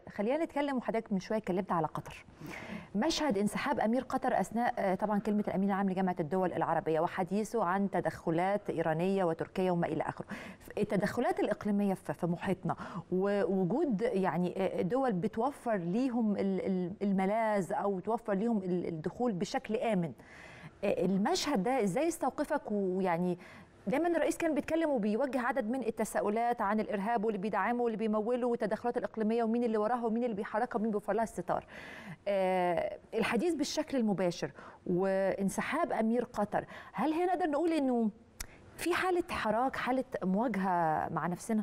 خلينا نتكلم وحضرتك من شويه اتكلمت على قطر مشهد انسحاب امير قطر اثناء آه، طبعا كلمه الامين العام لجامعه الدول العربيه وحديثه عن تدخلات ايرانيه وتركيا وما الى اخره التدخلات الاقليميه في في محيطنا ووجود يعني آه، دول بتوفر ليهم ال- ال- الملاذ او توفر ليهم ال- الدخول بشكل امن آه، المشهد ده ازاي استوقفك ويعني دايما الرئيس كان بيتكلم وبيوجه عدد من التساؤلات عن الارهاب واللي بيدعمه واللي بيموله والتدخلات الاقليميه ومين اللي وراها ومين اللي بيحركها ومين بيوفر لها الستار. آه الحديث بالشكل المباشر وانسحاب امير قطر، هل هنا نقدر نقول انه في حاله حراك، حاله مواجهه مع نفسنا؟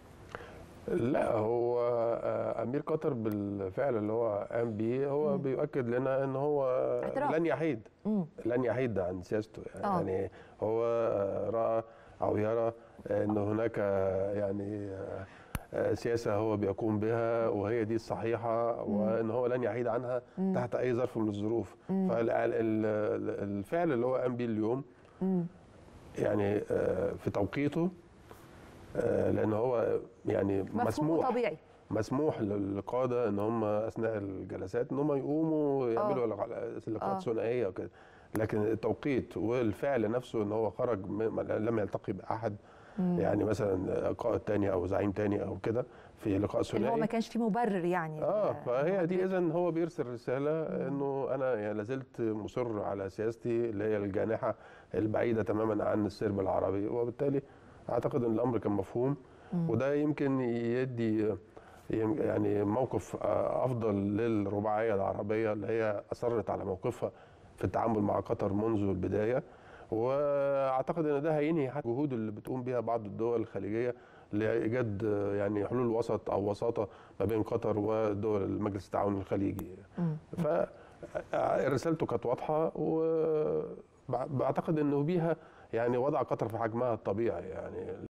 لا هو آه، امير قطر بالفعل اللي هو قام بيه هو بيؤكد لنا ان هو اعتراف. لن يحيد مم. لن يحيد عن سياسته آه. يعني هو آه، راى او يرى ان هناك آه، يعني آه، آه، سياسه هو بيقوم بها وهي دي الصحيحه وان هو لن يحيد عنها تحت اي ظرف من الظروف فالفعل اللي هو قام بيه اليوم مم. يعني آه، في توقيته آه، لان هو يعني مفهوم مسموح طبيعي مسموح للقاده ان هم اثناء الجلسات ان هم يقوموا يعملوا لقاء- لقاءات آه. ثنائيه وكده لكن التوقيت والفعل نفسه ان هو خرج م- لم يلتقي باحد يعني مثلا قائد تاني او زعيم تاني او كده في لقاء اللي هو ما ثنائي كانش فيه مبرر يعني اه فهي دي اذا هو بيرسل رساله انه انا يعني لازلت مصر على سياستي اللي هي الجانحه البعيده تماما عن السرب العربي وبالتالي اعتقد ان الامر كان مفهوم وده يمكن يدي يم- يعني موقف آه، افضل للرباعيه العربيه اللي هي اصرت على موقفها في التعامل مع قطر منذ البدايه واعتقد ان ده هينهي حتى الجهود اللي بتقوم بها بعض الدول الخليجيه لايجاد آه، يعني حلول وسط او وساطه ما بين قطر ودول مجلس التعاون الخليجي فرسالته كانت واضحه وبعتقد انه بيها يعني وضع قطر في حجمها الطبيعي يعني